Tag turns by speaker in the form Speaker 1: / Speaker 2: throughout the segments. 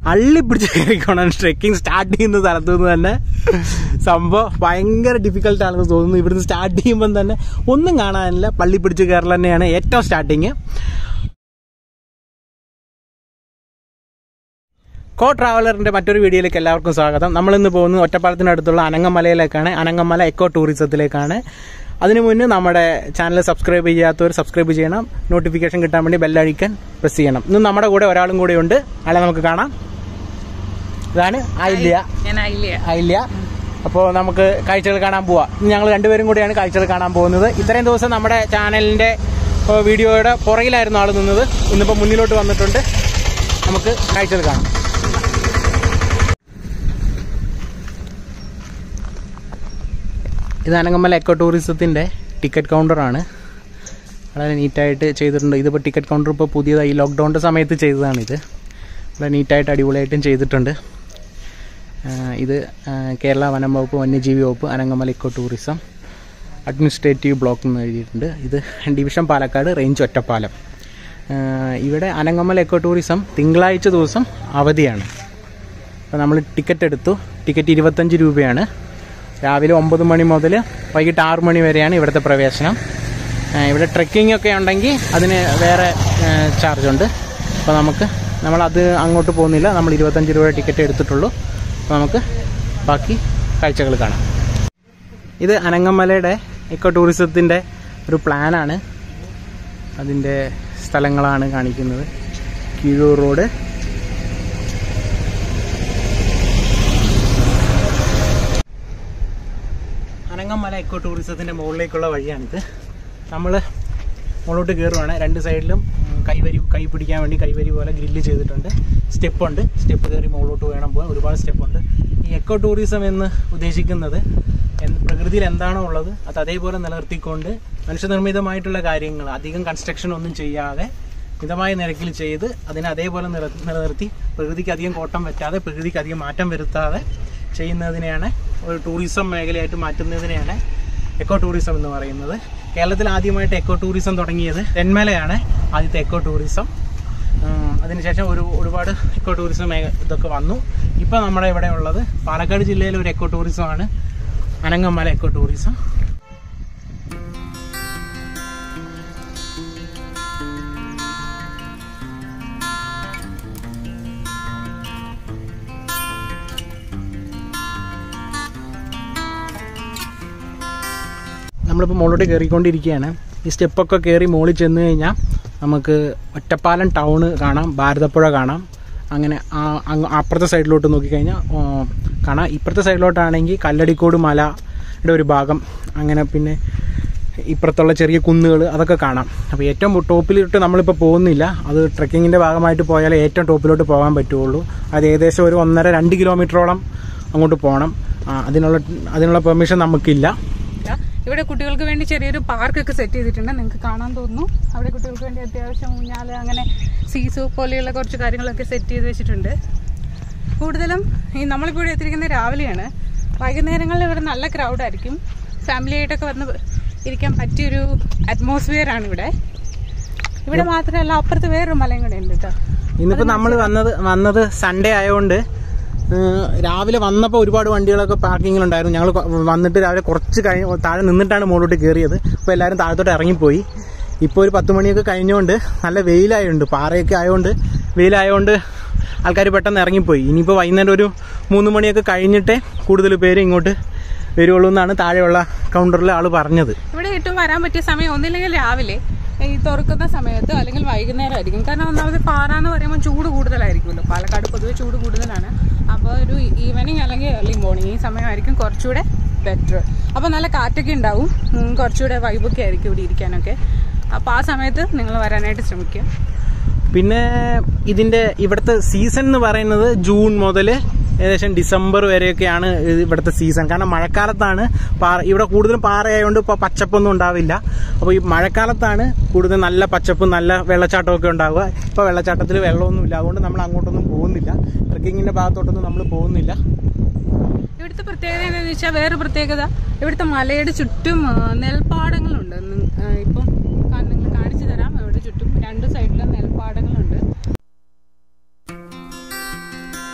Speaker 1: അള്ളി പിടിച്ച് കയറിക്കോണം trekking start ചെയ്യുന്ന സ്ഥലത്തു നിന്ന് തന്നെ സംഭവം ഭയങ്കര ഡിഫിക്കൽട്ട് ആണെന്ന് തോന്നുന്നു ഇവിടുന്ന് സ്റ്റാർട്ട് ചെയ്യുമ്പം തന്നെ ഒന്നും കാണാനില്ല പള്ളി പിടിച്ച് കയറൽ തന്നെയാണ് ഏറ്റവും സ്റ്റാർട്ടിങ് കോ ട്രാവലറിന്റെ മറ്റൊരു വീഡിയോയിലേക്ക് എല്ലാവർക്കും സ്വാഗതം നമ്മളിന്ന് പോകുന്നത് ഒറ്റപ്പാലത്തിനടുത്തുള്ള അനങ്ങമലയിലേക്കാണ് അനങ്ങമല എക്കോ ടൂറിസത്തിലേക്കാണ് അതിനു മുന്നേ നമ്മുടെ ചാനൽ സബ്സ്ക്രൈബ് ചെയ്യാത്തവർ സബ്സ്ക്രൈബ് ചെയ്യണം നോട്ടിഫിക്കേഷൻ കിട്ടാൻ വേണ്ടി ബെല്ലഴിക്കാൻ പ്രസ് ചെയ്യണം ഇന്ന് നമ്മുടെ കൂടെ ഒരാളും കൂടെ ഉണ്ട് അയാളെ നമുക്ക് കാണാം ഇതാണ് ആയില്യ
Speaker 2: ഞാൻ അയില്ല
Speaker 1: ആയില്യ അപ്പോൾ നമുക്ക് കാഴ്ചകൾ കാണാൻ പോവാം ഇന്ന് ഞങ്ങൾ രണ്ടുപേരും കൂടിയാണ് കാഴ്ചകൾ കാണാൻ പോകുന്നത് ഇത്രയും ദിവസം നമ്മുടെ ചാനലിന്റെ ഏഹ്, വീഡിയോയുടെ പുറകിലായിരുന്നു ആൾ നിന്നത് ഇന്നിപ്പോൾ മുന്നിലോട്ട് വന്നിട്ടുണ്ട് നമുക്ക് കാഴ്ചകൾ കാണാം ഇത് അനങ്ങമല എക്കോ ടൂറിസത്തിൻ്റെ ടിക്കറ്റ് കൗണ്ടറാണ് വളരെ നീറ്റായിട്ട് ചെയ്തിട്ടുണ്ട് ഇതിപ്പോൾ ടിക്കറ്റ് കൗണ്ടർ ഇപ്പോൾ പുതിയതായി ലോക്ക്ഡൗണിൻ്റെ സമയത്ത് ചെയ്തതാണിത് വളരെ നീറ്റായിട്ട് അടിപൊളിയായിട്ടും ചെയ്തിട്ടുണ്ട് ആ, ഇത് ആ, കേരള വനം വകുപ്പ് വന്യജീവി വകുപ്പ് Anangamala eco tourism administrative block എന്ന് എഴുതിയിട്ടുണ്ട് ഇത് ഡിവിഷൻ പാലക്കാട് റേഞ്ച് ഒറ്റപ്പാലം ആ, ഇവിടെ അനങ്ങമല എക്കോ ടൂറിസം തിങ്കളാഴ്ച ദിവസം അവധിയാണ് അപ്പോൾ നമ്മൾ ടിക്കറ്റ് എടുത്തു ടിക്കറ്റ് ഇരുപത്തഞ്ച് രൂപയാണ് രാവിലെ ഒമ്പത് മണി മുതൽ വൈകിട്ട് ആറ് മണി വരെയാണ് ഇവിടുത്തെ പ്രവേശനം ആ, ഇവിടെ ട്രെക്കിംഗ് ഒക്കെ ഉണ്ടെങ്കിൽ അതിന് വേറെ ചാർജ് ഉണ്ട് അപ്പോൾ നമുക്ക് നമ്മളത് അങ്ങോട്ട് പോകുന്നില്ല നമ്മൾ ഇരുപത്തഞ്ച് രൂപ ടിക്കറ്റ് എടുത്തിട്ടുള്ളൂ അപ്പോൾ നമുക്ക് ബാക്കി കാഴ്ചകൾ കാണാം ഇത് അനങ്ങമലയുടെ എക്കോ ടൂറിസത്തിൻ്റെ ഒരു പ്ലാനാണ് അതിൻ്റെ സ്ഥലങ്ങളാണ് കാണിക്കുന്നത് കീഴൂർ റോഡ് അനങ്ങമല എക്കോ ടൂറിസത്തിൻ്റെ മുകളിലേക്കുള്ള വഴിയാണിത് നമ്മൾ മുകളിലോട്ട് കയറുവാണ് രണ്ട് സൈഡിലും ഉം, കൈവരി കൈ പിടിക്കാൻ വേണ്ടി കൈവരി പോലെ ഗ്രില്ല് ചെയ്തിട്ടുണ്ട് സ്റ്റെപ്പ് ഉണ്ട് സ്റ്റെപ്പ് കയറി മുകളിലോട്ട് വേണം പോകാൻ ഒരുപാട് സ്റ്റെപ്പ് ഉണ്ട് ഈ എക്കോ ടൂറിസം എന്ന് ഉദ്ദേശിക്കുന്നത് എന്ത് പ്രകൃതിയിൽ എന്താണോ ഉള്ളത് അത് അതേപോലെ നിലനിർത്തിക്കൊണ്ട് മനുഷ്യനിർമ്മിതമായിട്ടുള്ള കാര്യങ്ങൾ അധികം കൺസ്ട്രക്ഷൻ ഒന്നും ചെയ്യാതെ മിതമായ നിരക്കിൽ ചെയ്ത് അതിനെ അതേപോലെ നില നിലനിർത്തി പ്രകൃതിക്ക് അധികം കോട്ടം പറ്റാതെ പ്രകൃതിക്ക് അധികം മാറ്റം വരുത്താതെ ചെയ്യുന്നതിനെയാണ് ഒരു ടൂറിസം മേഖലയായിട്ട് മാറ്റുന്നതിനെയാണ് എക്കോ ടൂറിസം എന്ന് പറയുന്നത് കേരളത്തിൽ ആദ്യമായിട്ട് എക്കോ ടൂറിസം തുടങ്ങിയത് തെന്മലയാണ് ആദ്യത്തെ എക്കോ ടൂറിസം ഉം, അതിനുശേഷം ഒരു ഒരുപാട് എക്കോ ടൂറിസം മേഖ- ഇതൊക്കെ വന്നു ഇപ്പോൾ നമ്മുടെ ഇവിടെ ഉള്ളത് പാലക്കാട് ജില്ലയിലെ ഒരു എക്കോ ടൂറിസമാണ് അനങ്ങമല എക്കോ ടൂറിസം നമ്മളിപ്പോൾ മുകളിലോട്ട് കയറിക്കൊണ്ടിരിക്കുകയാണ് ഈ സ്റ്റെപ്പൊക്കെ കയറി മുകളിൽ ചെന്ന് കഴിഞ്ഞാൽ നമുക്ക് ഒറ്റപ്പാലം ടൗണ് കാണാം ഭാരതപ്പുഴ കാണാം അങ്ങനെ ആ അങ്ങ് അപ്പുറത്തെ സൈഡിലോട്ട് നോക്കിക്കഴിഞ്ഞാൽ ആ, കാണാം ഇപ്പുറത്തെ സൈഡിലോട്ടാണെങ്കിൽ കല്ലടിക്കോട് മലയുടെ ഒരു ഭാഗം അങ്ങനെ പിന്നെ ഇപ്പുറത്തുള്ള ചെറിയ കുന്നുകൾ അതൊക്കെ കാണാം അപ്പോൾ ഏറ്റവും ടോപ്പിലോട്ട് നമ്മളിപ്പോൾ പോകുന്നില്ല അത് ട്രെക്കിങ്ങിൻ്റെ ഭാഗമായിട്ട് പോയാൽ ഏറ്റവും ടോപ്പിലോട്ട് പോകാൻ പറ്റുള്ളൂ അത് ഏകദേശം ഒരു ഒന്നര രണ്ട് കിലോമീറ്ററോളം അങ്ങോട്ട് പോകണം ആ, അതിനുള്ള അതിനുള്ള പെർമിഷൻ നമുക്കില്ല
Speaker 2: ഇവിടെ കുട്ടികൾക്ക് വേണ്ടി ചെറിയൊരു പാർക്കൊക്കെ സെറ്റ് ചെയ്തിട്ടുണ്ട് നിങ്ങൾക്ക് കാണാൻ തോന്നുന്നു അവിടെ കുട്ടികൾക്ക് വേണ്ടി അത്യാവശ്യം ഊഞ്ഞാല് അങ്ങനെ സീസു പോലെയുള്ള കുറച്ച് കാര്യങ്ങളൊക്കെ സെറ്റ് ചെയ്ത് വെച്ചിട്ടുണ്ട് കൂടുതലും ഈ നമ്മളിപ്പോൾ ഇവിടെ എത്തിയിരിക്കുന്നത് രാവിലെയാണ് വൈകുന്നേരങ്ങളിൽ ഇവിടെ നല്ല ക്രൗഡായിരിക്കും ഫാമിലി ആയിട്ടൊക്കെ വന്ന് ഇരിക്കാൻ പറ്റിയൊരു അറ്റ്മോസ്ഫിയർ ആണ് ഇവിടെ ഇവിടെ മാത്രമല്ല അപ്പുറത്ത് വേറൊരു മലയും കൂടെ ഉണ്ട് കേട്ടോ
Speaker 1: ഇന്നിപ്പോ നമ്മൾ വന്നത് വന്നത് സൺഡേ ആയതുകൊണ്ട് ഏഹ്, രാവിലെ വന്നപ്പോൾ ഒരുപാട് വണ്ടികളൊക്കെ പാർക്കിങ്ങിലുണ്ടായിരുന്നു ഞങ്ങൾ വന്നിട്ട് രാവിലെ കുറച്ച് കഴിഞ്ഞ് താഴെ നിന്നിട്ടാണ് മുകളിലോട്ട് കയറിയത് അപ്പോൾ എല്ലാവരും താഴത്തോട്ട് ഇറങ്ങിപ്പോയി ഇപ്പോൾ ഒരു പത്ത് മണിയൊക്കെ കഴിഞ്ഞുകൊണ്ട് നല്ല വെയിലായുണ്ട് പാറയൊക്കെ ആയതുകൊണ്ട് വെയിലായതുകൊണ്ട് ആൾക്കാർ പെട്ടെന്ന് ഇറങ്ങിപ്പോയി ഇനിയിപ്പോൾ വൈകുന്നേരം ഒരു മൂന്ന് മണിയൊക്കെ കഴിഞ്ഞിട്ടേ കൂടുതൽ പേര് ഇങ്ങോട്ട് വരുള്ളൂ എന്നാണ് താഴെയുള്ള കൗണ്ടറിൽ ആൾ പറഞ്ഞത്
Speaker 2: ഇവിടെ ഏറ്റവും വരാൻ പറ്റിയ സമയം ഒന്നില്ലെങ്കിൽ രാവിലെ ഈ തുറക്കുന്ന സമയത്ത് അല്ലെങ്കിൽ വൈകുന്നേരം ആയിരിക്കും കാരണം ഒന്നാമത് പാറ എന്ന് പറയുമ്പോൾ ചൂട് കൂടുതലായിരിക്കുമല്ലോ പാലക്കാട് പൊതുവെ ചൂട് കൂടുതലാണ് അപ്പോൾ ഒരു ഈവനിങ് അല്ലെങ്കിൽ ഏർലി മോർണിംഗ് ഈ സമയമായിരിക്കും കുറച്ചുകൂടെ ബെറ്റർ അപ്പോൾ നല്ല കാറ്റൊക്കെ ഉണ്ടാവും ഉം, കുറച്ചുകൂടെ വൈബൊക്കെ ആയിരിക്കും ഇവിടെ ഇരിക്കാനൊക്കെ അപ്പോൾ ആ സമയത്ത് നിങ്ങൾ വരാനായിട്ട് ശ്രമിക്കുക
Speaker 1: പിന്നെ ഇതിന്റെ ഇവിടുത്തെ സീസൺ എന്ന് പറയുന്നത് ജൂൺ മുതൽ ഏകദേശം ഡിസംബർ വരെയൊക്കെയാണ് ഇത് ഇവിടുത്തെ സീസൺ കാരണം മഴക്കാലത്താണ് പാറ ഇവിടെ കൂടുതലും പാറയായതുകൊണ്ട് ഇപ്പോൾ പച്ചപ്പൊന്നും ഉണ്ടാവില്ല അപ്പോൾ ഈ മഴക്കാലത്താണ് കൂടുതൽ നല്ല പച്ചപ്പും നല്ല വെള്ളച്ചാട്ടമൊക്കെ ഉണ്ടാവുക ഇപ്പോൾ വെള്ളച്ചാട്ടത്തിൽ വെള്ളമൊന്നുമില്ല അതുകൊണ്ട് നമ്മൾ അങ്ങോട്ടൊന്നും പോകുന്നില്ല ട്രക്കിങ്ങിന്റെ ഭാഗത്തോട്ടൊന്നും നമ്മൾ പോകുന്നില്ല
Speaker 2: ഇവിടുത്തെ പ്രത്യേകത എന്താണെന്ന് വെച്ചാൽ വേറെ പ്രത്യേകത ഇവിടുത്തെ മലയുടെ ചുറ്റും ആ, നെൽപ്പാടങ്ങളുണ്ട് നി- ആ, ഇപ്പം കാ- നിങ്ങൾ കാണിച്ചു തരാം ഇവിടെ ചുറ്റും രണ്ട് സൈഡിലും നെൽപ്പാടങ്ങളുണ്ട്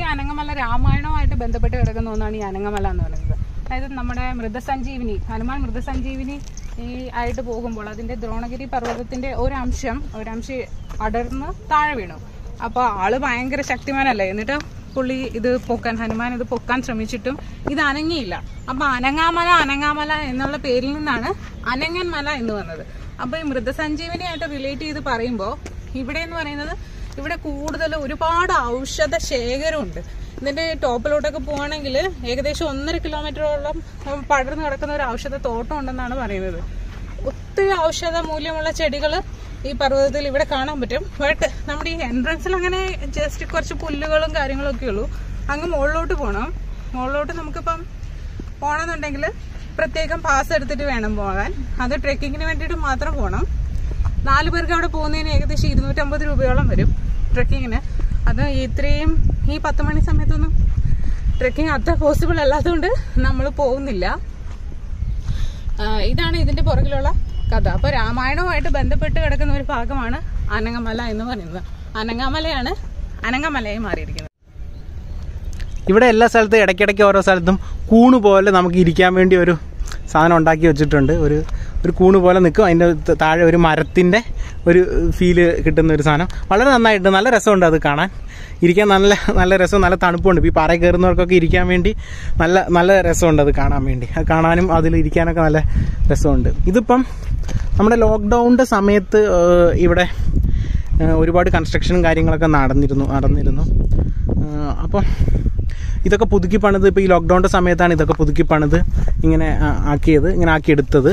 Speaker 2: അനങ്ങമല രാമായണവുമായിട്ട് ബന്ധപ്പെട്ട് കിടക്കുന്ന ഒന്നാണ് ഈ അനങ്ങമല എന്ന് പറയുന്നത് അതായത് നമ്മുടെ മൃതസഞ്ജീവിനി ഹനുമാൻ മൃതസഞ്ജീവിനി ഈ ആയിട്ട് പോകുമ്പോൾ അതിന്റെ ദ്രോണഗിരി പർവ്വതത്തിന്റെ ഒരംശം ഒരംശം അടർന്ന് താഴെ വീണു അപ്പോൾ ആള് ഭയങ്കര ശക്തിമാനല്ലേ എന്നിട്ട് പുള്ളി ഇത് പൊക്കാൻ ഹനുമാൻ ഇത് പൊക്കാൻ ശ്രമിച്ചിട്ടും ഇത് അനങ്ങിയില്ല അപ്പൊ അനങ്ങാമല അനങ്ങാമല എന്നുള്ള പേരിൽ നിന്നാണ് അനങ്ങൻ മല എന്ന് വന്നത് അപ്പൊ ഈ മൃതസഞ്ജീവനിയായിട്ട് റിലേറ്റ് ചെയ്ത് പറയുമ്പോൾ ഇവിടെ എന്ന് പറയുന്നത് ഇവിടെ കൂടുതൽ ഒരുപാട് ഔഷധ ശേഖരമുണ്ട് ഇതിന്റെ ടോപ്പിലോട്ടൊക്കെ പോവാണെങ്കിൽ ഏകദേശം ഒന്നര കിലോമീറ്ററോളം പടർന്നു കിടക്കുന്ന ഒരു ഔഷധ തോട്ടം ഉണ്ടെന്നാണ് പറയുന്നത് ഒത്തിരി ഔഷധ മൂല്യമുള്ള ചെടികൾ ഈ പർവ്വതത്തിൽ ഇവിടെ കാണാൻ പറ്റും ബട്ട് നമ്മുടെ ഈ എൻട്രൻസിൽ അങ്ങനെ ജസ്റ്റ് കുറച്ച് പുല്ലുകളും കാര്യങ്ങളും ഒക്കെ ഉള്ളൂ അങ്ങ് മുകളിലോട്ട് പോകണം മുകളിലോട്ട് നമുക്കിപ്പം പോകണമെന്നുണ്ടെങ്കിൽ പ്രത്യേകം പാസ് എടുത്തിട്ട് വേണം പോകാൻ അത് ട്രെക്കിങ്ങിന് വേണ്ടിയിട്ട് മാത്രം പോകണം നാല് പേർക്ക് അവിടെ പോകുന്നതിന് ഏകദേശം ഇരുന്നൂറ്റമ്പത് രൂപയോളം വരും ട്രെക്കിങ്ങിന് അത് ഇത്രയും ഈ പത്ത് മണി സമയത്തൊന്നും ട്രെക്കിംഗ് അത്ര പോസിബിൾ അല്ലാത്തതുകൊണ്ട് നമ്മൾ പോകുന്നില്ല ആ, ഇതാണ് ഇതിന്റെ പുറകിലുള്ള കഥ അപ്പൊ രാമായണവുമായിട്ട് ബന്ധപ്പെട്ട് കിടക്കുന്ന ഒരു ഭാഗമാണ് അനങ്ങമല എന്ന് പറയുന്നത് അനങ്ങമലയാണ് അനങ്ങമലയായി മാറിയിരിക്കുന്നത്
Speaker 1: ഇവിടെ എല്ലാ സ്ഥലത്തും ഇടയ്ക്കിടയ്ക്ക് ഓരോ സ്ഥലത്തും കൂണ് പോലെ നമുക്ക് ഇരിക്കാൻ വേണ്ടി ഒരു സാധനം ഉണ്ടാക്കി വെച്ചിട്ടുണ്ട് ഒരു ഒരു കൂണ് പോലെ നിൽക്കും അതിൻ്റെ ത- താഴെ ഒരു മരത്തിൻ്റെ ഒരു ഫീല് കിട്ടുന്ന ഒരു സാധനം വളരെ നന്നായിട്ട് നല്ല രസമുണ്ട് അത് കാണാൻ ഇരിക്കാൻ നല്ല നല്ല രസം നല്ല തണുപ്പുണ്ട് ഇപ്പോൾ ഈ പാറ കയറുന്നവർക്കൊക്കെ ഇരിക്കാൻ വേണ്ടി നല്ല നല്ല രസമുണ്ട് അത് കാണാൻ വേണ്ടി അത് കാണാനും അതിൽ ഇരിക്കാനൊക്കെ നല്ല രസമുണ്ട് ഇതിപ്പം നമ്മുടെ ലോക്ക്ഡൗണിൻ്റെ സമയത്ത് ഏഹ്, ഇവിടെ ഏഹ്, ഒരുപാട് കൺസ്ട്രക്ഷനും കാര്യങ്ങളൊക്കെ നടന്നിരുന്നു നടന്നിരുന്നു ഏഹ്, അപ്പം ഇതൊക്കെ പുതുക്കി പണിത് ഇപ്പോൾ ഈ ലോക്ക്ഡൗണിൻ്റെ സമയത്താണ് ഇതൊക്കെ പുതുക്കി പണിത് ഇങ്ങനെ ആ, ആക്കിയത് ഇങ്ങനെ ആക്കിയെടുത്തത്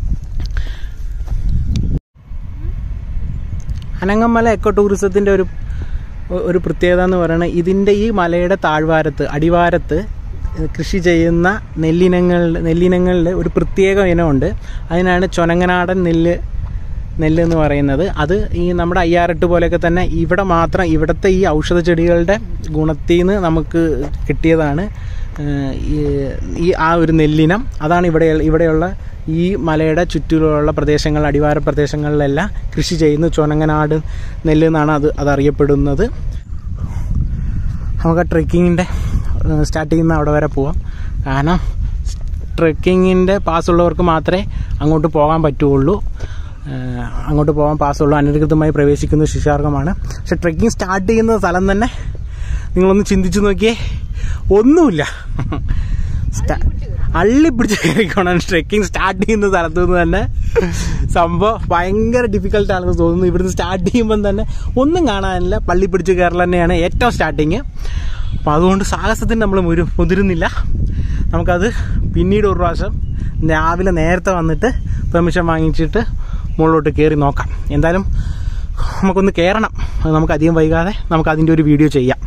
Speaker 1: അനങ്ങമല എക്കോ ടൂറിസത്തിൻ്റെ ഒരു ഒരു പ്രത്യേകത എന്ന് പറയുന്നത് ഇതിൻ്റെ ഈ മലയുടെ താഴ്വാരത്ത് അടിവാരത്ത് കൃഷി ചെയ്യുന്ന നെല്ലിനങ്ങളുടെ നെല്ലിനങ്ങളിൽ ഒരു പ്രത്യേക ഇനമുണ്ട് അതിനാണ് ചൊനങ്ങനാടൻ നെല്ല് നെല്ല് എന്ന് പറയുന്നത് അത് ഈ നമ്മുടെ അയ്യാറെട്ട് പോലെയൊക്കെ തന്നെ ഇവിടെ മാത്രം ഇവിടുത്തെ ഈ ഔഷധ ചെടികളുടെ ഗുണത്തിൽ നിന്ന് നമുക്ക് കിട്ടിയതാണ് ഏഹ്, ഈ- ഈ ആ ഒരു നെല്ലിനം അതാണ് ഇവിടെ ഇവിടെയുള്ള ഈ മലയുടെ ചുറ്റിലുള്ള പ്രദേശങ്ങൾ അടിവാര പ്രദേശങ്ങളിലെല്ലാം കൃഷി ചെയ്യുന്ന ചുനങ്ങനാട് നെല്ല് എന്നാണ് അത് അതറിയപ്പെടുന്നത് നമുക്ക് ആ ട്രെക്കിങ്ങിൻ്റെ സ്റ്റാർട്ട് ചെയ്യുന്ന അവിടെ വരെ പോവാം കാരണം ട്രെക്കിങ്ങിൻ്റെ പാസ്സുള്ളവർക്ക് മാത്രമേ അങ്ങോട്ട് പോകാൻ പറ്റുള്ളൂ ഏഹ് അങ്ങോട്ട് പോകാൻ പാസ്സുള്ളൂ അനധികൃതമായി പ്രവേശിക്കുന്ന ശിശാർഗമാണ് പക്ഷെ ട്രെക്കിംഗ് സ്റ്റാർട്ട് ചെയ്യുന്ന സ്ഥലം തന്നെ നിങ്ങളൊന്ന് ചിന്തിച്ചു നോക്കിയേ ഒന്നുമില്ല സ്റ്റാ- അള്ളി പിടിച്ച് കയറിക്കോണം ട്രെക്കിംഗ് സ്റ്റാർട്ട് ചെയ്യുന്ന സ്ഥലത്തു നിന്ന് തന്നെ സംഭവം ഭയങ്കര ഡിഫിക്കൽട്ട് ആണെന്ന് തോന്നുന്നു ഇവിടുന്ന് സ്റ്റാർട്ട് ചെയ്യുമ്പം തന്നെ ഒന്നും കാണാനില്ല പള്ളി പിടിച്ച് കയറൽ തന്നെയാണ് ഏറ്റവും സ്റ്റാർട്ടിങ് അപ്പം അതുകൊണ്ട് സാഹസത്തിന് നമ്മൾ മുരു മുതിരുന്നില്ല നമുക്കത് പിന്നീട് ഒരു പ്രാവശ്യം രാവിലെ നേരത്തെ വന്നിട്ട് പെർമിഷൻ വാങ്ങിച്ചിട്ട് മുകളിലോട്ട് കയറി നോക്കാം എന്തായാലും നമുക്കൊന്ന് കയറണം അത് നമുക്ക് അധികം വൈകാതെ നമുക്ക് അതിൻ്റെ ഒരു വീഡിയോ ചെയ്യാം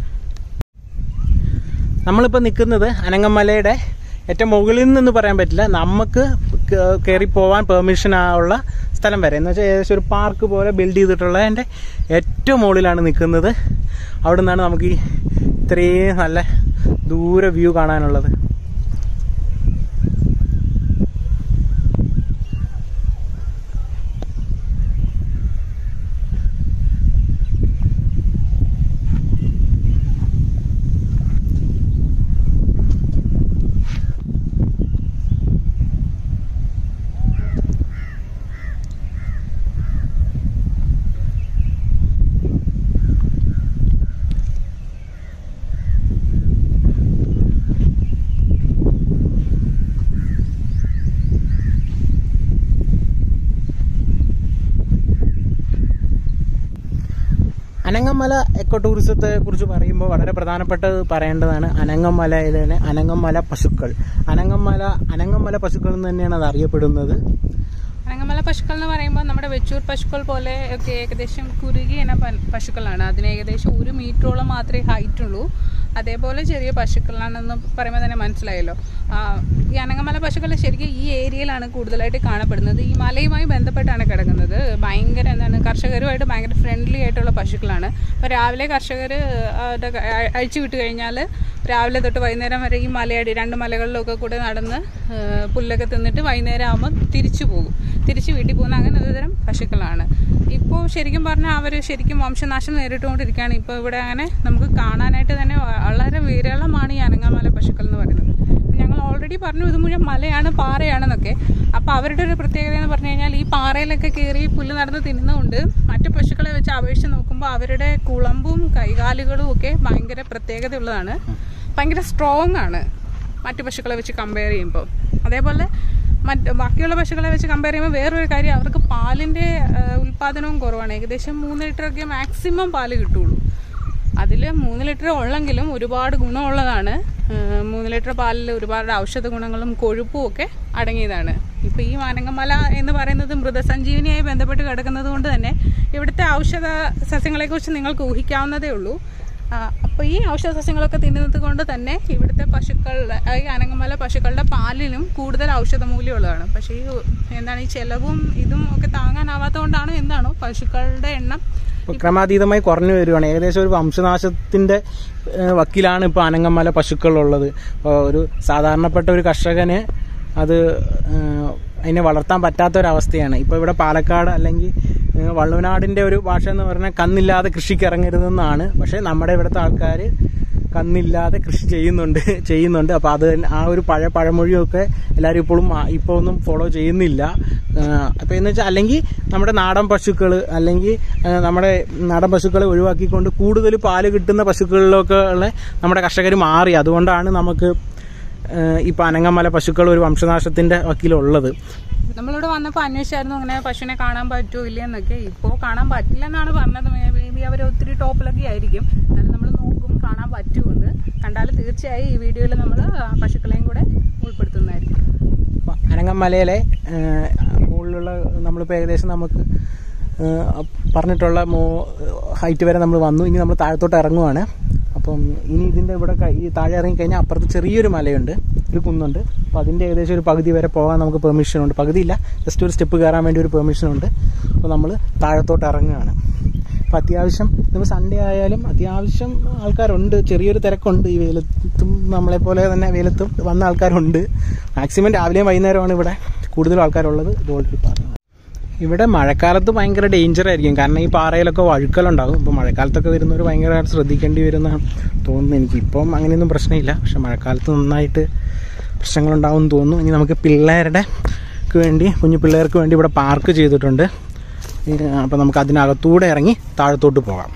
Speaker 1: നമ്മളിപ്പോൾ നിൽക്കുന്നത് അനങ്ങമലയുടെ ഏറ്റവും മുകളിൽ നിന്നൊന്നും പറയാൻ പറ്റില്ല നമുക്ക് ക- കയറി പോകാൻ പെർമിഷൻ ഉള്ള സ്ഥലം വരെ എന്ന് വെച്ചാൽ ഏകദേശം ഒരു പാർക്ക് പോലെ ബിൽഡ് ചെയ്തിട്ടുള്ളതിൻ്റെ ഏറ്റവും മുകളിലാണ് നിൽക്കുന്നത് അവിടെ നിന്നാണ് നമുക്ക് ഈ ഇത്രയും നല്ല ദൂരെ വ്യൂ കാണാനുള്ളത് അനങ്ങമല എക്കോ ടൂറിസത്തെ കുറിച്ച് പറയുമ്പോൾ വളരെ പ്രധാനപ്പെട്ടത് പറയേണ്ടതാണ് അനങ്ങമലയിലെ അനങ്ങമല പശുക്കൾ അനങ്ങമല അനങ്ങമല പശുക്കൾ എന്ന് തന്നെയാണ് അത് അറിയപ്പെടുന്നത്
Speaker 2: അനങ്ങമല പശുക്കൾ എന്ന് പറയുമ്പോൾ നമ്മുടെ വെച്ചൂർ പശുക്കൾ പോലെ ഒക്കെ ഏകദേശം കുറുകിയ ഇന പ- പശുക്കളാണ് അതിന് ഏകദേശം ഒരു മീറ്ററോളം മാത്രമേ ഹൈറ്റ് ഉള്ളൂ അതേപോലെ ചെറിയ പശുക്കളാണെന്ന് പറയുമ്പോൾ തന്നെ മനസ്സിലായല്ലോ ആ, ഈ അനങ്ങമല പശുക്കൾ ശരിക്കും ഈ ഏരിയയിലാണ് കൂടുതലായിട്ട് കാണപ്പെടുന്നത് ഈ മലയുമായി ബന്ധപ്പെട്ടാണ് കിടക്കുന്നത് ഭയങ്കര എന്താണ് കർഷകരുമായിട്ട് ഭയങ്കര ഫ്രണ്ട്ലി ആയിട്ടുള്ള പശുക്കളാണ് അപ്പോൾ രാവിലെ കർഷകർ അഴിച്ചു വിട്ട് കഴിഞ്ഞാൽ രാവിലെ തൊട്ട് വൈകുന്നേരം വരെ ഈ മലയടി രണ്ട് മലകളിലൊക്കെ കൂടെ നടന്ന് ആ, പുല്ലൊക്കെ തിന്നിട്ട് വൈകുന്നേരം ആകുമ്പോൾ തിരിച്ചു പോകും തിരിച്ച് വീട്ടിൽ പോകുന്ന അങ്ങനെ ഒരു തരം പശുക്കളാണ് ഇപ്പോൾ ശരിക്കും പറഞ്ഞാൽ അവർ ശരിക്കും വംശനാശം നേരിട്ടുകൊണ്ടിരിക്കുകയാണ് ഇപ്പോൾ ഇവിടെ അങ്ങനെ നമുക്ക് കാണാനായിട്ട് തന്നെ വളരെ വിരളമാണ് ഈ അനങ്ങാമല പശുക്കൾ എന്ന് പറയുന്നത് ഞങ്ങൾ ഓൾറെഡി പറഞ്ഞു ഇത് മുഴുവൻ മലയാണ് പാറയാണെന്നൊക്കെ അപ്പോൾ അവരുടെ ഒരു പ്രത്യേകത എന്ന് പറഞ്ഞു കഴിഞ്ഞാൽ ഈ പാറയിലൊക്കെ കയറി പുല്ല് നടന്ന് തിന്നുകൊണ്ട് മറ്റു പശുക്കളെ വെച്ച് അപേക്ഷിച്ച് നോക്കുമ്പോൾ അവരുടെ കുളമ്പും കൈകാലുകളും ഒക്കെ ഭയങ്കര പ്രത്യേകതയുള്ളതാണ് ഭയങ്കര സ്ട്രോങ് ആണ് മറ്റു പശുക്കളെ വെച്ച് കമ്പയർ ചെയ്യുമ്പോൾ അതേപോലെ മറ്റ് ബാക്കിയുള്ള പശുക്കളെ വെച്ച് കമ്പയർ ചെയ്യുമ്പോൾ വേറൊരു കാര്യം അവർക്ക് പാലിൻ്റെ ഉൽപ്പാദനവും കുറവാണ് ഏകദേശം മൂന്ന് ലിറ്ററൊക്കെ മാക്സിമം പാല് കിട്ടുള്ളൂ അതിൽ മൂന്ന് ലിറ്റർ ഉള്ളെങ്കിലും ഒരുപാട് ഗുണമുള്ളതാണ് ഏഹ് മൂന്ന് ലിറ്റർ പാലിൽ ഒരുപാട് ഔഷധ ഗുണങ്ങളും കൊഴുപ്പും ഒക്കെ അടങ്ങിയതാണ് ഇപ്പോൾ ഈ മാനങ്ങമല എന്ന് പറയുന്നത് മൃതസഞ്ജീവനിയായി ബന്ധപ്പെട്ട് കിടക്കുന്നത് കൊണ്ട് തന്നെ ഇവിടുത്തെ ഔഷധ സസ്യങ്ങളെക്കുറിച്ച് നിങ്ങൾക്ക് ഊഹിക്കാവുന്നതേ ഉള്ളൂ അപ്പോൾ ഈ ഔഷധ സസ്യങ്ങളൊക്കെ തിന്നുന്നത് കൊണ്ട് തന്നെ ഇവിടുത്തെ പശുക്കളുടെ ആ, ഈ അനങ്ങമല പശുക്കളുടെ പാലിനും കൂടുതൽ ഔഷധ മൂല്യമുള്ളതാണ് പക്ഷേ ഈ എന്താണ് ഈ ചെലവും ഇതും ഒക്കെ താങ്ങാനാവാത്തതുകൊണ്ടാണോ എന്താണോ പശുക്കളുടെ എണ്ണം
Speaker 1: ഇപ്പൊ ക്രമാതീതമായി കുറഞ്ഞു വരികയാണ് ഏകദേശം ഒരു വംശനാശത്തിന്റെ ഏഹ്, വക്കിലാണ് ഇപ്പൊ അനങ്ങമല പശുക്കളുള്ളത് ഇപ്പൊ ഒരു സാധാരണപ്പെട്ട ഒരു കർഷകന് അത് ഏഹ്, അതിനെ വളർത്താൻ പറ്റാത്ത ഒരു അവസ്ഥയാണ് ഇപ്പൊ ഇവിടെ പാലക്കാട് അല്ലെങ്കിൽ ഏഹ്, വള്ളുവനാടിന്റെ ഒരു ഭാഷ എന്ന് പറഞ്ഞാൽ കന്നില്ലാതെ കൃഷിക്ക് ഇറങ്ങരുതെന്നാണ് പക്ഷെ നമ്മുടെ ഇവിടുത്തെ ആൾക്കാർ കന്നില്ലാതെ കൃഷി ചെയ്യുന്നുണ്ട് ചെയ്യുന്നുണ്ട് അപ്പോൾ അത് ആ ഒരു പഴയ പഴമൊഴിയൊക്കെ എല്ലാവരും ഇപ്പോഴും ആ- ഇപ്പോൾ ഒന്നും ഫോളോ ചെയ്യുന്നില്ല അപ്പോൾ എന്ന് വെച്ചാൽ അല്ലെങ്കിൽ നമ്മുടെ നാടൻ പശുക്കൾ അല്ലെങ്കിൽ ആ, നമ്മുടെ നാടൻ പശുക്കളെ ഒഴിവാക്കിക്കൊണ്ട് കൂടുതൽ പാല് കിട്ടുന്ന പശുക്കളിലൊക്കെ ഉള്ള നമ്മുടെ കർഷകർ മാറി അതുകൊണ്ടാണ് നമുക്ക് ഇപ്പോൾ അനങ്ങമല പശുക്കൾ ഒരു വംശനാശത്തിൻ്റെ വക്കീലുള്ളത്
Speaker 2: നമ്മളിവിടെ വന്നപ്പോൾ അന്വേഷിച്ചായിരുന്നു അങ്ങനെ പശുവിനെ കാണാൻ പറ്റുമോ ഇല്ലയെന്നൊക്കെ ഇപ്പോൾ കാണാൻ പറ്റില്ല എന്നാണ് പറഞ്ഞത് മേ ബി അവർ ഒത്തിരി ടോപ്പിലൊക്കെ ആയിരിക്കും എന്നാലും നമ്മൾ നോക്കും കാണാൻ പറ്റുമെന്ന് കണ്ടാൽ തീർച്ചയായും ഈ വീഡിയോയിൽ നമ്മൾ പശുക്കളെയും കൂടെ ഉൾപ്പെടുത്തുന്നതായിരിക്കും
Speaker 1: അപ്പൊ അനങ്ങമലയിലെ മുകളിലുള്ള നമ്മളിപ്പോൾ ഏകദേശം നമുക്ക് ആ, പറഞ്ഞിട്ടുള്ള മോ ഹൈറ്റ് വരെ നമ്മൾ വന്നു ഇനി നമ്മൾ താഴത്തോട്ട് ഇറങ്ങുവാണ് അപ്പം ഇനി ഇതിൻ്റെ ഇവിടെ ക- ഈ താഴെ ഇറങ്ങി കഴിഞ്ഞാൽ അപ്പുറത്ത് ചെറിയൊരു മലയുണ്ട് ഒരു കുന്നുണ്ട് അപ്പോൾ അതിൻ്റെ ഏകദേശം ഒരു പകുതി വരെ പോകാൻ നമുക്ക് പെർമിഷൻ ഉണ്ട് പകുതിയില്ല ജസ്റ്റ് ഒരു സ്റ്റെപ്പ് കയറാൻ വേണ്ടി ഒരു പെർമിഷൻ ഉണ്ട് അപ്പോൾ നമ്മൾ താഴത്തോട്ട് ഇറങ്ങുകയാണ് അപ്പോൾ അത്യാവശ്യം ഇപ്പോൾ സൺഡേ ആയാലും അത്യാവശ്യം ആൾക്കാരുണ്ട് ചെറിയൊരു തിരക്കുണ്ട് ഈ വെയിലത്തും നമ്മളെപ്പോലെ തന്നെ വെയിലത്തും വന്ന ആൾക്കാരുണ്ട് മാക്സിമം രാവിലെയും വൈകുന്നേരമാണ് ഇവിടെ കൂടുതലും ആൾക്കാരുള്ളത് ഇത് ഓൾറെഡി പറഞ്ഞു ഇവിടെ മഴക്കാലത്ത് ഭയങ്കര ഡേഞ്ചർ ആയിരിക്കും കാരണം ഈ പാറയിലൊക്കെ വഴുക്കലുണ്ടാകും ഇപ്പോൾ മഴക്കാലത്തൊക്കെ വരുന്നവർ ഭയങ്കരമായിട്ട് ശ്രദ്ധിക്കേണ്ടി വരുമെന്നാണ് തോന്നുന്നു എനിക്ക് ഇപ്പം അങ്ങനെയൊന്നും പ്രശ്നമില്ല പക്ഷെ മഴക്കാലത്ത് നന്നായിട്ട് പ്രശ്നങ്ങളുണ്ടാവും എന്ന് തോന്നുന്നു ഇനി നമുക്ക് പിള്ളേരുടെ ക്ക് വേണ്ടി കുഞ്ഞു പിള്ളേർക്ക് വേണ്ടി ഇവിടെ പാർക്ക് ചെയ്തിട്ടുണ്ട് അപ്പോൾ നമുക്ക് അതിനകത്തൂടെ ഇറങ്ങി താഴത്തോട്ട് പോകാം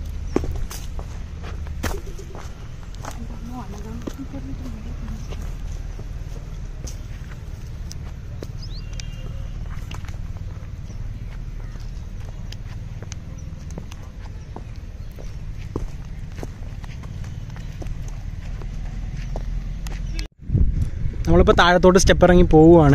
Speaker 1: നമ്മളിപ്പോൾ താഴത്തോട്ട് സ്റ്റെപ്പ് ഇറങ്ങി പോവുകയാണ്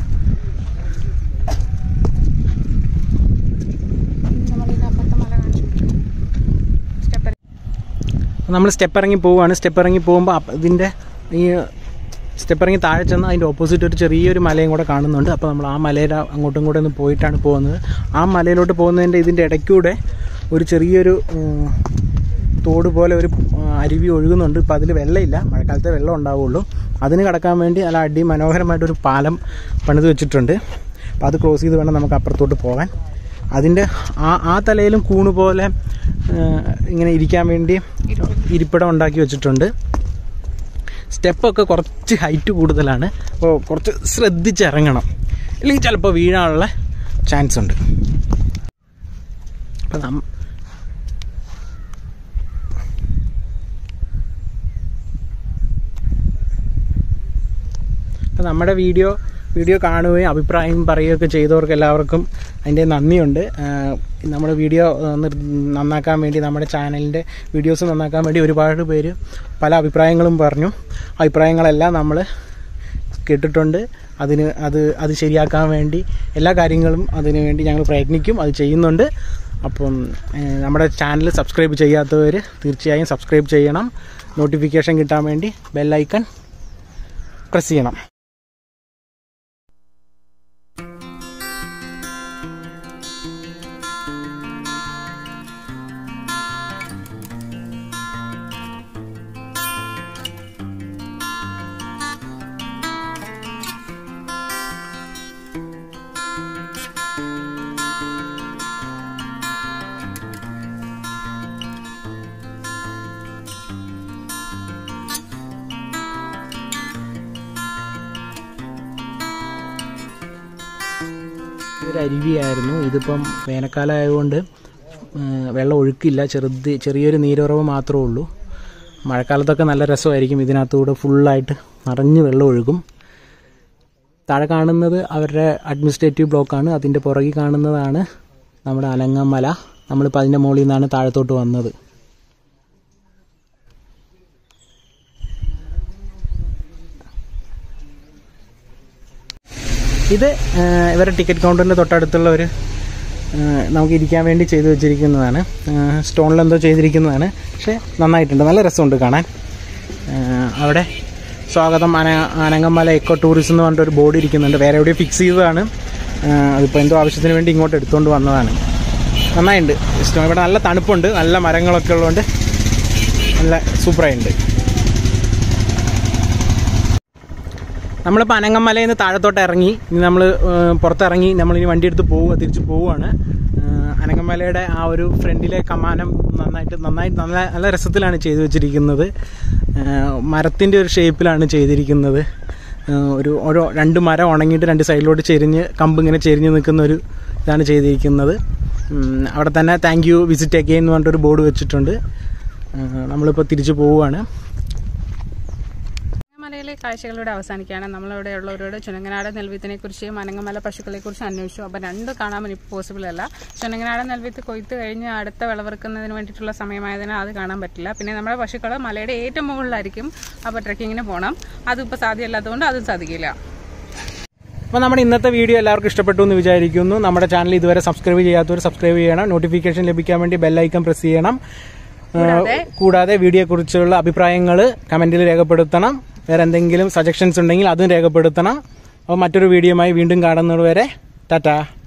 Speaker 2: നമ്മളിത് അപ്പുറത്തെ മല കാണിച്ചു സ്റ്റെപ്പ്
Speaker 1: നമ്മൾ സ്റ്റെപ്പ് ഇറങ്ങി പോവുകയാണ് സ്റ്റെപ്പ് ഇറങ്ങി പോകുമ്പോൾ അപ്പ- ഇതിൻ്റെ ഈ സ്റ്റെപ്പ് ഇറങ്ങി താഴെ ചെന്ന് അതിൻ്റെ ഓപ്പോസിറ്റ് ഒരു ചെറിയൊരു മലയും കൂടെ കാണുന്നുണ്ട് അപ്പോൾ നമ്മൾ ആ മലയുടെ അങ്ങോട്ടും കൂടെ ഒന്ന് പോയിട്ടാണ് പോകുന്നത് ആ മലയിലോട്ട് പോകുന്നതിൻ്റെ ഇതിൻ്റെ ഇടയ്ക്കൂടെ ഒരു ചെറിയൊരു ഉം, തോട് പോലെ ഒരു ഉം, അരുവി ഒഴുകുന്നുണ്ട് ഇപ്പോൾ അതിൽ വെള്ളമില്ല മഴക്കാലത്തെ വെള്ളം ഉണ്ടാവുള്ളൂ അതിന് കടക്കാൻ വേണ്ടി നല്ല അടി മനോഹരമായിട്ടൊരു പാലം പണിത് വെച്ചിട്ടുണ്ട് അപ്പോൾ അത് ക്രോസ് ചെയ്ത് വേണം നമുക്ക് അപ്പുറത്തോട്ട് പോകാൻ അതിൻ്റെ ആ ആ തലയിലും കൂണ് പോലെ ഏഹ്, ഇങ്ങനെ ഇരിക്കാൻ വേണ്ടി ഇരിപ്പിടം ഉണ്ടാക്കി വെച്ചിട്ടുണ്ട് സ്റ്റെപ്പൊക്കെ കുറച്ച് ഹൈറ്റ് കൂടുതലാണ് അപ്പോൾ കുറച്ച് ശ്രദ്ധിച്ചിറങ്ങണം ഇല്ലെങ്കിൽ ചിലപ്പോൾ വീഴാനുള്ള ചാൻസ് ഉണ്ട് അപ്പം നം അപ്പം നമ്മുടെ വീഡിയോ വീഡിയോ കാണുകയും അഭിപ്രായം പറയുകയൊക്കെ ചെയ്തവർക്ക് എല്ലാവർക്കും അതിൻ്റെ നന്ദിയുണ്ട് ആഹ് നമ്മുടെ വീഡിയോ ആഹ് നിർ- നന്നാക്കാൻ വേണ്ടി നമ്മുടെ ചാനലിൻ്റെ വീഡിയോസ് നന്നാക്കാൻ വേണ്ടി ഒരുപാട് പേര് പല അഭിപ്രായങ്ങളും പറഞ്ഞു അഭിപ്രായങ്ങളെല്ലാം നമ്മൾ കേട്ടിട്ടുണ്ട് അതിന് അത് അത് ശരിയാക്കാൻ വേണ്ടി എല്ലാ കാര്യങ്ങളും അതിന് വേണ്ടി ഞങ്ങൾ പ്രയത്നിക്കും അത് ചെയ്യുന്നുണ്ട് അപ്പം ഏഹ്, നമ്മുടെ ചാനൽ സബ്സ്ക്രൈബ് ചെയ്യാത്തവർ തീർച്ചയായും സബ്സ്ക്രൈബ് ചെയ്യണം നോട്ടിഫിക്കേഷൻ കിട്ടാൻ വേണ്ടി ബെല്ലൈക്കൺ പ്രസ് ചെയ്യണം ഒരു അരുവിയായിരുന്നു ഇതിപ്പം വേനൽക്കാലം ആയതുകൊണ്ട് ആ, വെള്ളം ഒഴുക്കില്ല ചെറുത് ചെറിയൊരു നീരുറവ് മാത്രമേ ഉള്ളൂ മഴക്കാലത്തൊക്കെ നല്ല രസമായിരിക്കും ഇതിനകത്തൂടെ ഫുള്ളായിട്ട് നിറഞ്ഞ് വെള്ളം ഒഴുകും താഴെ കാണുന്നത് അവരുടെ അഡ്മിനിസ്ട്രേറ്റീവ് ബ്ലോക്കാണ് അതിൻ്റെ പുറകിൽ കാണുന്നതാണ് നമ്മുടെ അനങ്ങമല നമ്മളിപ്പോൾ അതിൻ്റെ മുകളിൽ നിന്നാണ് താഴത്തോട്ട് വന്നത് ഇത് ആ, ഇവരുടെ ടിക്കറ്റ് കൗണ്ടറിൻ്റെ തൊട്ടടുത്തുള്ള ഒരു ആ, നമുക്ക് ഇരിക്കാൻ വേണ്ടി ചെയ്തു വെച്ചിരിക്കുന്നതാണ് സ്റ്റോണിൽ എന്തോ ചെയ്തിരിക്കുന്നതാണ് പക്ഷേ നന്നായിട്ടുണ്ട് നല്ല രസമുണ്ട് കാണാൻ ആ, അവിടെ സ്വാഗതം അന അനങ്ങമല എക്കോ ടൂറിസം എന്ന് പറഞ്ഞിട്ട് ഒരു ബോർഡ് ഇരിക്കുന്നുണ്ട് വേറെ എവിടെയോ ഫിക്സ് ചെയ്തതാണ് ആ, അതിപ്പോൾ എന്തോ ആവശ്യത്തിന് വേണ്ടി ഇങ്ങോട്ട് എടുത്തുകൊണ്ട് വന്നതാണ് നന്നായിട്ടുണ്ട് ഇഷ്ടം ഇവിടെ നല്ല തണുപ്പുണ്ട് നല്ല മരങ്ങളൊക്കെ ഉള്ളതുകൊണ്ട് നല്ല സൂപ്പറായിട്ടുണ്ട് നമ്മളിപ്പോൾ അനങ്ങമലയിൽ നിന്ന് താഴത്തോട്ട് ഇറങ്ങി ഇനി നമ്മൾ പുറത്തിറങ്ങി നമ്മളിനി വണ്ടി എടുത്ത് പോവുക തിരിച്ച് പോവുകയാണ് ഏഹ് അനങ്ങമലയുടെ ആ ഒരു ഫ്രണ്ടിലെ കമാനം നന്നായിട്ട് നന്നായിട്ട് നല്ല നല്ല രസത്തിലാണ് ചെയ്തു വെച്ചിരിക്കുന്നത് മരത്തിൻ്റെ ഒരു ഷേപ്പിലാണ് ചെയ്തിരിക്കുന്നത് ഏഹ് ഒരു ഓരോ രണ്ട് മരം ഉണങ്ങിയിട്ട് രണ്ട് സൈഡിലോട്ട് ചെരിഞ്ഞ് കമ്പ് ഇങ്ങനെ ചെരിഞ്ഞ് നിൽക്കുന്ന ഒരു ഇതാണ് ചെയ്തിരിക്കുന്നത് ഉം, അവിടെ തന്നെ താങ്ക് യു വിസിറ്റ് അഗെയിൻ എന്ന് പറഞ്ഞിട്ടൊരു ബോർഡ് വെച്ചിട്ടുണ്ട് ഏഹ് നമ്മളിപ്പോൾ തിരിച്ച് പോവുകയാണ്
Speaker 2: മലയിലെ കാഴ്ചകളിലൂടെ അവസാനിക്കുകയാണ് നമ്മളിവിടെയുള്ളവരോട് ചുനങ്ങനാട് നെൽവിത്തിനെ കുറിച്ചും അനങ്ങമല പശുക്കളെ കുറിച്ച് അന്വേഷിച്ചു അപ്പോൾ രണ്ടും കാണാൻ എനിക്ക് പോസിബിൾ അല്ല ചുനങ്ങനാട് നെൽവിത്ത് കൊയ്ത്ത് കഴിഞ്ഞ് അടുത്ത വിളവെറുക്കുന്നതിന് വേണ്ടിയിട്ടുള്ള സമയമായതിനാൽ അത് കാണാൻ പറ്റില്ല പിന്നെ നമ്മുടെ പശുക്കൾ മലയുടെ ഏറ്റവും മുകളിലായിരിക്കും അപ്പോൾ ട്രക്കിങ്ങിന് പോകണം അതിപ്പോൾ സാധ്യമല്ലാത്തതുകൊണ്ട് അതും സാധിക്കില്ല
Speaker 1: അപ്പോൾ നമ്മുടെ ഇന്നത്തെ വീഡിയോ എല്ലാവർക്കും ഇഷ്ടപ്പെട്ടു എന്ന് വിചാരിക്കുന്നു നമ്മുടെ ചാനൽ ഇതുവരെ സബ്സ്ക്രൈബ് ചെയ്യാത്തവർ സബ്സ്ക്രൈബ് ചെയ്യണം നോട്ടിഫിക്കേഷൻ ലഭിക്കാൻ വേണ്ടി ബെല്ലൈക്കൺ പ്രസ് ചെയ്യണം ഏഹ് കൂടാതെ വീഡിയോയെക്കുറിച്ചുള്ള അഭിപ്രായങ്ങൾ കമൻറ്റിൽ രേഖപ്പെടുത്തണം വേറെ എന്തെങ്കിലും സജഷൻസ് ഉണ്ടെങ്കിൽ അതും രേഖപ്പെടുത്തണം അപ്പോൾ മറ്റൊരു വീഡിയോയുമായി വീണ്ടും കാണുന്നത് വരെ ടാറ്റാ